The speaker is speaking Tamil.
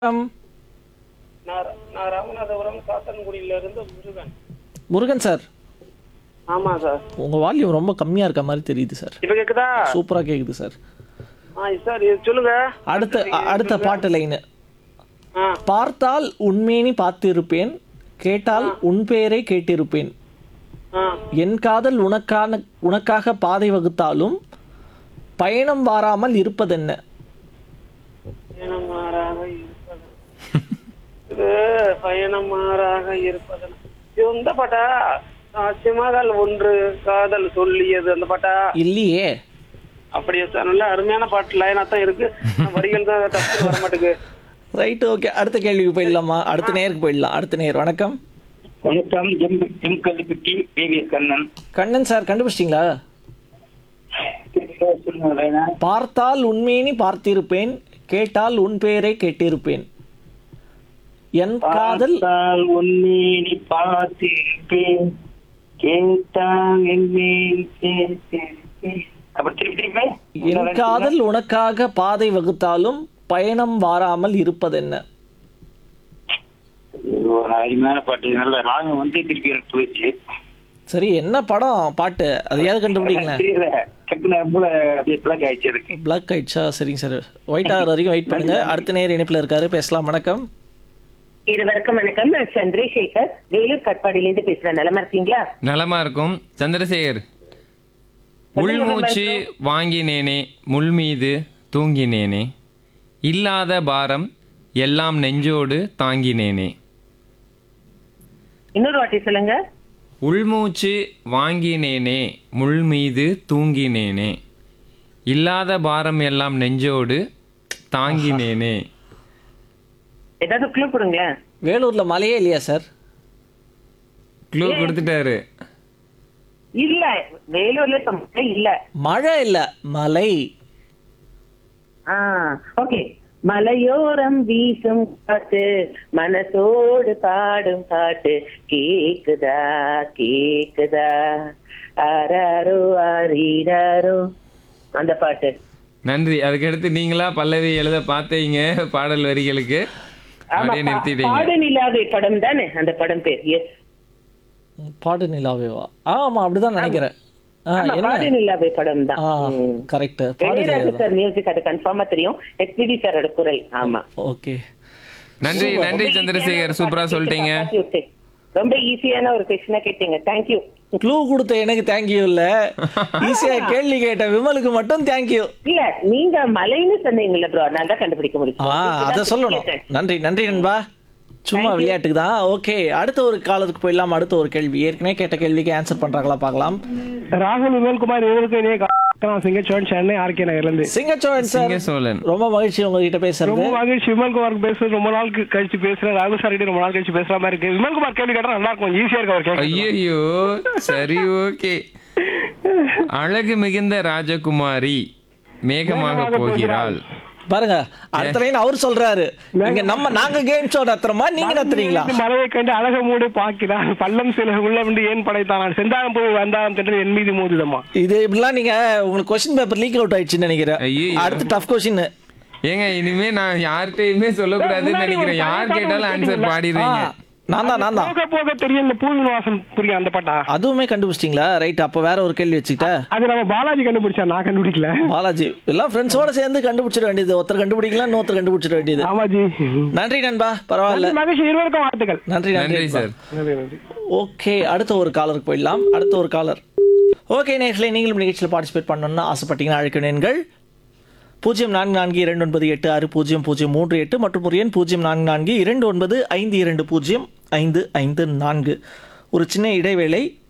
வணக்கம் நான் நான் ராமநாதபுரம் சாத்தன்குடியில இருந்து முருகன் முருகன் சார் ஆமா சார் உங்க வால்யூம் ரொம்ப கம்மியா இருக்க மாதிரி தெரியுது சார் இப்ப கேக்குதா சூப்பரா கேக்குது சார் ஆ சார் இது சொல்லுங்க அடுத்த அ- அடுத்த பாட்டு லைனு ஆ பார்த்தால் உண்மேனி பார்த்திருப்பேன் கேட்டால் உன் பெயரை கேட்டிருப்பேன் ஆ என் காதல் உனக்கான உனக்காக பாதை வகுத்தாலும் பயணம் வாராமல் இருப்பதென்ன பயணம் மாறாக இருப்பது இது பயணம் மாறாக இருப்பது இது இந்த பாட்டா ஆ, சிமகால் ஒன்று காதல் சொல்லியது அந்த பாட்டா இல்லையே அப்படியே சார் நல்ல அருமையான பாட்டு லைனா தான் இருக்கு ஆனா வரிகள் தான் தப்பு வர மாட்டேங்குது ரைட் ஓகே அடுத்த கேள்விக்கு போயிடலாமா அடுத்த நேருக்கு போயிடலாம் அடுத்த நேர் வணக்கம் வணக்கம் M M Kallipatti PVS Kannan Kannan sir கண்டுபிடிச்சிட்டிங்களா சொல்லுங்க பார்த்தால் உண்மையினி பார்த்திருப்பேன் கேட்டால் உன் பெயரை கேட்டிருப்பேன் என் காதல் பார்த்தால் உன்னை நீ பார்த்திருப்பேன் கேட்டால் என்னை கேட்டிருப்பேன். அப்ப திருப்பி திருப்பி என் காதல் உனக்காக பாதை வகுத்தாலும் பயணம் வாராமல் இருப்பதென்ன இது ஒரு அருமையான பாட்டு நல்ல ராகம் வந்து திருப்பி எனக்கு போயிடுச்சு சரி என்ன படம் பாட்டு அதையாவது கண்டுபிடிங்களேன் தெரியல டக்குனு ரொம்ப அப்படியே பிளாக் ஆயிடுச்சு எனக்கு பிளாக் ஆயிடுச்சா சரிங்க சார் ஒயிட் ஆகிற வரைக்கும் வெயிட் பண்ணுங்க அடுத்த நேர் இணைப்பில் இருக்காரு பேசலாம் வணக்கம் இருவருக்கும் வணக்கம் நான் சந்திரசேகர் வேலூர் கட்பாடியிலேருந்து பேசுறேன் நலமா இருக்கீங்களா நலமா இருக்கும் சந்திரசேகர் உள்மூச்சு வாங்கினேனே முள் மீது தூங்கினேனே இல்லாத பாரம் எல்லாம் நெஞ்சோடு தாங்கினேனே இன்னொரு வாட்டி சொல்லுங்க உள்மூச்சு வாங்கினேனே முள் மீது தூங்கினேனே இல்லாத பாரம் எல்லாம் நெஞ்சோடு தாங்கினேனே ஏதாவது க்ளூ கொடுங்களேன் வேலூர்ல மலையே இல்லையா சார் க்ளூ கொடுத்துட்டாரு இல்ல வேலூர்ல இப்ப மழை இல்ல மழை இல்ல மலை ஆ ஓகே மலையோரம் வீசும் காத்து மனசோடு பாடும் பாட்டு கேக்குதா கேக்குதா ஆராரோ ஆரீராரோ அந்த பாட்டு நன்றி அதுக்கடுத்து நீங்களா பல்லவி எழுத பார்த்தீங்க பாடல் வரிகளுக்கு ஆமா அப்படியே நிறுத்திட்டீங்க பாடு நிலாவை படம் தானே அந்த படம் பேர் எஸ் பாடு நிலாவேவா ஆமா அப்படிதான் நினைக்கிறேன் ஆ, என்ன பாடு நிலாவை படம் தான் ஆ ம். கரெக்ட் பாடு இளையராஜா நிலாவே சார் மியூசிக் அது கன்ஃபார்மா தெரியும் எஸ்பிபி சாரோட குரல் ஆமா ஓகே நன்றி நன்றி சந்திரசேகர் சூப்பரா சொல்லிட்டீங்க ரொம்ப ஈஸியான ஒரு கொஸ்டினா கேட்டீங்க தேங்க்யூ க்ளூ கொடுத்த எனக்கு தேங்க்யூ இல்ல ஈஸியா கேள்வி கேட்ட விமலுக்கு மட்டும் தேங்க்யூ இல்ல நீங்க மலைன்னு சொன்னீங்கல்ல ப்ரோ நான் தான் கண்டுபிடிக்க ஆ முடியும் அத சொல்லணும் நன்றி நன்றி நண்பா சும்மா விளையாட்டுக்கு தான் ஓகே அடுத்த ஒரு காலத்துக்கு போயிடலாம் அடுத்த ஒரு கேள்வி ஏற்கனவே கேட்ட கேள்விக்கு ஆன்சர் பண்றாங்களா பார்க்கலாம் ராகுல் விமல்குமார் இவருக்கு இணைய காரணம் சிங்கச்சோழன் சென்னை ஆர்கே நகர்ல இருந்து சிங்கச்சோழன் சார் சிங்க சோழன் ரொம்ப மகிழ்ச்சி உங்ககிட்ட பேசுறது ரொம்ப மகிழ்ச்சி விமல்குமார் பேசுறது ரொம்ப நாள் கு- கழிச்சு பேசுறேன் ராகுல் சார் கிட்ட ரொம்ப நாள் கழிச்சு பேசுற மாதிரி இருக்கு விமல்குமார் கேள்வி கேட்டா நல்லா இருக்கும் ஈஸியா இருக்கு அவர் கேட்க ஐயோ சரி ஓகே அழகு மிகுந்த ராஜகுமாரி மேகமாக போகிறாள் பாருங்க அடுத்த லைன் அவர் சொல்றாரு இங்க நம்ம நாங்க கேம் ஷோ நடத்துறோமா நீங்க நடத்துறீங்களா மலையை கண்டு அழக மூடு பாக்கிறான் பள்ளம் சில உள்ளவண்டு ஏன் படைத்தான் செந்தாரம் போய் வந்தாரம் தென்று என் மீது மோதுதமா இது இப்படிலாம் நீங்க உங்களுக்கு கொஸ்டின் பேப்பர் லீக் அவுட் ஆயிடுச்சுன்னு நினைக்கிறேன் ஐயையோ. அடுத்து டஃப் கொஸ்டின் ஏங்க இனிமே நான் யார்கிட்டயுமே சொல்லக்கூடாதுன்னு நினைக்கிறேன் யார் கேட்டாலும் ஆன்சர் பாடிடுறீங்க நான் தான் நான் தான் போக போக தெரியும் இந்த பூவின் வாசம் புரியும் அந்த பாட்டா அதுவுமே கண்டுபிடிச்சிட்டீங்களா ரைட் அப்ப வேற ஒரு கேள்வி வச்சுக்கிட்டா அது நம்ம பாலாஜி கண்டுபிடிச்சா நான் கண்டுபிடிக்கல பாலாஜி எல்லாம் ஃப்ரெண்ட்ஸோட சேர்ந்து கண்டுபிடிச்சிட வேண்டியது ஒருத்தர் கண்டுபிடிக்கலாம் இன்னொருத்தர் கண்டுபிடிச்சிட வேண்டியது ஆமாஜி நன்றி நண்பா பரவாயில்ல மகிழ்ச்சி இருவருக்கும் வாழ்த்துக்கள் நன்றி நன்றி நன்றி சார் நன்றி நன்றி ஓகே அடுத்த ஒரு காலருக்கு போயிடலாம் அடுத்த ஒரு காலர் ஓகே நேர்களே நீங்களும் நிகழ்ச்சியில் பார்ட்டிசிபேட் பண்ணணும்னு ஆசைப்பட்டீங்கன்னா அழைக்கணுங்கள் பூஜ்ஜியம் நான்கு நான்கு இரண்டு ஒன்பது எட்டு ஆறு பூஜ்ஜியம் பூஜ்ஜியம் மூன்று எட்டு மற்றும் ஒரு எண் பூஜ்ஜியம் நான்கு நான்கு இரண்டு ஒன்பது ஐந்து இரண்டு பூஜ்ஜியம் ஐந்து ஐந்து நான்கு ஒரு சின்ன இடைவேளை